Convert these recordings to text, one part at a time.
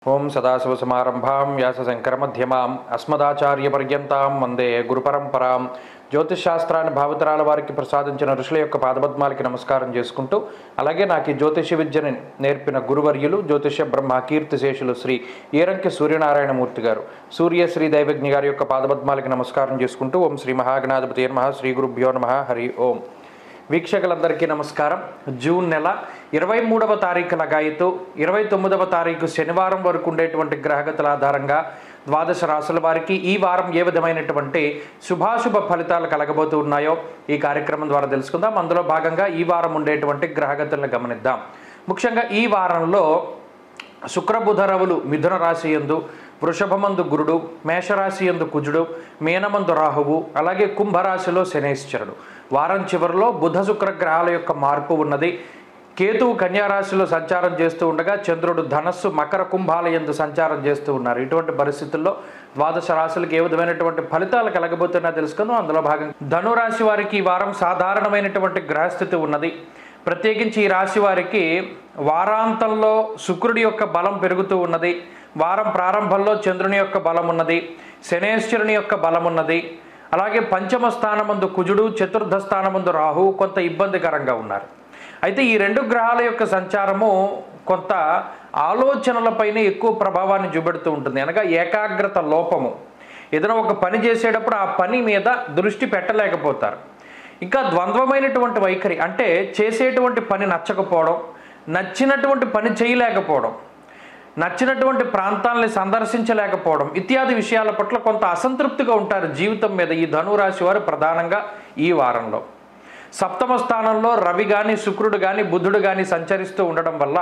ఓం సదాశివసమారంభాం వ్యాసశంకరమధ్యమాం అస్మదాచార్యపర్యంతాం వందే గురుపరంపరాం జ్యోతిష్శాస్త్రాన్ని భావితరాల వారికి ప్రసాదించిన ఋషుల యొక్క పాదపద్మాలకి నమస్కారం చేసుకుంటూ అలాగే నాకు ఈ జ్యోతిష విద్యని నేర్పిన గురువర్యులు జ్యోతిష బ్రహ్మ కీర్తిశేషులు శ్రీ ఈరంకి సూర్యనారాయణమూర్తి గారు సూర్యశ్రీ దైవజ్ఞ గారి యొక్క పాదపద్మాలకి నమస్కారం చేసుకుంటూ ఓం శ్రీ మహాగణాధిపతి నమ శ్రీ గురుభ్యో నమ హరి ఓం వీక్షకులందరికీ నమస్కారం జూన్ నెల ఇరవై మూడవ తారీఖు లగాయితూ ఇరవై తొమ్మిదవ తారీఖు శనివారం వరకు ఉండేటువంటి గ్రహగతుల ఆధారంగా ద్వాదశ రాసుల వారికి ఈ వారం ఏ విధమైనటువంటి శుభాశుభ ఫలితాలు కలగబోతూ ఉన్నాయో ఈ కార్యక్రమం ద్వారా తెలుసుకుందాం అందులో భాగంగా ఈ వారం ఉండేటువంటి గ్రహగతులను గమనిద్దాం ముఖ్యంగా ఈ వారంలో శుక్రబుధ రవులు మిథున రాశి యందు వృషభమందు గురుడు మేషరాశి యందు కుజుడు మీనమందు రాహువు అలాగే కుంభరాశిలో శనేశ్వరుడు వారం చివరిలో బుధ శుక్ర గ్రహాల యొక్క మార్పు ఉన్నది కేతువు కన్యారాశిలో సంచారం చేస్తూ ఉండగా చంద్రుడు ధనస్సు మకర కుంభాల యందు సంచారం చేస్తూ ఉన్నారు ఇటువంటి పరిస్థితుల్లో ద్వాదశ రాశులకు ఏ విధమైనటువంటి ఫలితాలు కలగబోతున్నా తెలుసుకుందాం అందులో భాగంగా ధనురాశి వారికి ఈ వారం సాధారణమైనటువంటి గ్రహస్థితి ఉన్నది ప్రత్యేకించి ఈ రాశి వారికి వారాంతంలో శుక్రుడి యొక్క బలం పెరుగుతూ ఉన్నది వారం ప్రారంభంలో చంద్రుని యొక్క బలం ఉన్నది శనేశ్వరుని యొక్క బలం ఉన్నది అలాగే పంచమ స్థానమందు కుజుడు చతుర్థ స్థానమందు రాహు కొంత ఇబ్బందికరంగా ఉన్నారు అయితే ఈ రెండు గ్రహాల యొక్క సంచారము కొంత ఆలోచనలపైన ఎక్కువ ప్రభావాన్ని చూపెడుతూ ఉంటుంది అనగా ఏకాగ్రత లోపము ఏదైనా ఒక పని చేసేటప్పుడు ఆ పని మీద దృష్టి పెట్టలేకపోతారు ఇంకా ద్వంద్వమైనటువంటి వైఖరి అంటే చేసేటువంటి పని నచ్చకపోవడం నచ్చినటువంటి పని చేయలేకపోవడం నచ్చినటువంటి ప్రాంతాలని సందర్శించలేకపోవడం ఇత్యాది విషయాల పట్ల కొంత అసంతృప్తిగా ఉంటారు జీవితం మీద ఈ ధనురాశి వారు ప్రధానంగా ఈ వారంలో సప్తమ స్థానంలో రవి కానీ శుక్రుడు కానీ బుధుడు కానీ సంచరిస్తూ ఉండడం వల్ల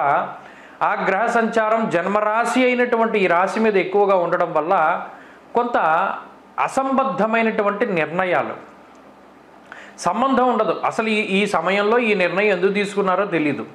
ఆ గ్రహ సంచారం జన్మరాశి అయినటువంటి ఈ రాశి మీద ఎక్కువగా ఉండడం వల్ల కొంత అసంబద్ధమైనటువంటి నిర్ణయాలు సంబంధం ఉండదు అసలు ఈ ఈ సమయంలో ఈ నిర్ణయం ఎందుకు తీసుకున్నారో తెలీదు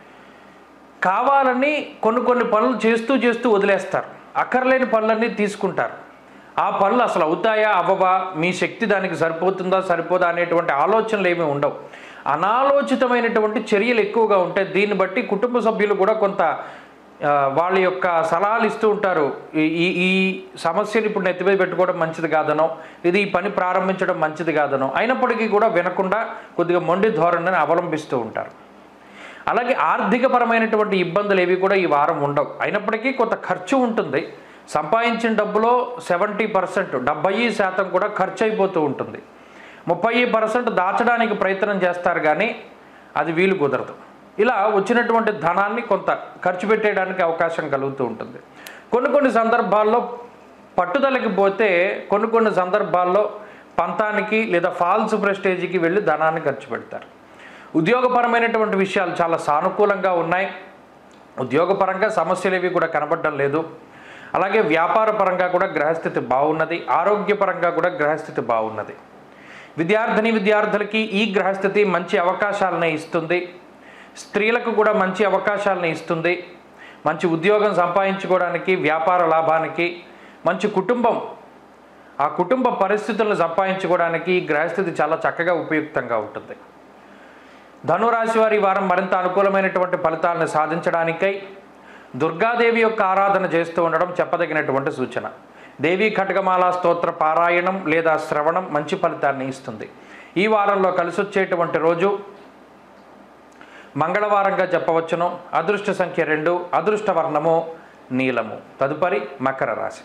కావాలని కొన్ని కొన్ని పనులు చేస్తూ చేస్తూ వదిలేస్తారు అక్కర్లేని పనులన్నీ తీసుకుంటారు ఆ పనులు అసలు అవుతాయా అవ్వవా మీ శక్తి దానికి సరిపోతుందా సరిపోదా అనేటువంటి ఆలోచనలు ఏమీ ఉండవు అనాలోచితమైనటువంటి చర్యలు ఎక్కువగా ఉంటాయి దీన్ని బట్టి కుటుంబ సభ్యులు కూడా కొంత ఆ, వాళ్ళ యొక్క సలహాలు ఇస్తూ ఉంటారు ఈ ఈ ఈ సమస్యను ఇప్పుడు నెత్తిమీద పెట్టుకోవడం మంచిది కాదనో ఇది ఈ పని ప్రారంభించడం మంచిది కాదనో అయినప్పటికీ కూడా వినకుండా కొద్దిగా మొండి ధోరణిని అవలంబిస్తూ ఉంటారు అలాగే ఆర్థికపరమైనటువంటి ఇబ్బందులు ఏవి కూడా ఈ వారం ఉండవు అయినప్పటికీ కొంత ఖర్చు ఉంటుంది సంపాదించిన డబ్బులో సెవెంటీ పర్సెంట్ డెబ్బై శాతం కూడా ఖర్చు అయిపోతూ ఉంటుంది ముప్పై పర్సెంట్ దాచడానికి ప్రయత్నం చేస్తారు కానీ అది వీలు కుదరదు ఇలా వచ్చినటువంటి ధనాన్ని కొంత ఖర్చు పెట్టేయడానికి అవకాశం కలుగుతూ ఉంటుంది కొన్ని కొన్ని సందర్భాల్లో పట్టుదలకి పోతే కొన్ని కొన్ని సందర్భాల్లో పంతానికి లేదా ఫాల్స్ ప్రెస్టేజ్కి వెళ్ళి ధనాన్ని ఖర్చు పెడతారు ఉద్యోగపరమైనటువంటి విషయాలు చాలా సానుకూలంగా ఉన్నాయి ఉద్యోగపరంగా సమస్యలు ఏవి కూడా కనబడడం లేదు అలాగే వ్యాపార పరంగా కూడా గ్రహస్థితి బాగున్నది ఆరోగ్యపరంగా కూడా గ్రహస్థితి బాగున్నది విద్యార్థిని విద్యార్థులకి ఈ గ్రహస్థితి మంచి అవకాశాలను ఇస్తుంది స్త్రీలకు కూడా మంచి అవకాశాలను ఇస్తుంది మంచి ఉద్యోగం సంపాదించుకోవడానికి వ్యాపార లాభానికి మంచి కుటుంబం ఆ కుటుంబ పరిస్థితులను సంపాదించుకోవడానికి ఈ గ్రహస్థితి చాలా చక్కగా ఉపయుక్తంగా ఉంటుంది ధనురాశి వారి ఈ వారం మరింత అనుకూలమైనటువంటి ఫలితాలను సాధించడానికై దుర్గాదేవి యొక్క ఆరాధన చేస్తూ ఉండడం చెప్పదగినటువంటి సూచన దేవీ ఖడ్గమాల స్తోత్ర పారాయణం లేదా శ్రవణం మంచి ఫలితాన్ని ఇస్తుంది ఈ వారంలో కలిసి వచ్చేటువంటి రోజు మంగళవారంగా చెప్పవచ్చును అదృష్ట సంఖ్య రెండు అదృష్ట వర్ణము నీలము తదుపరి మకర రాశి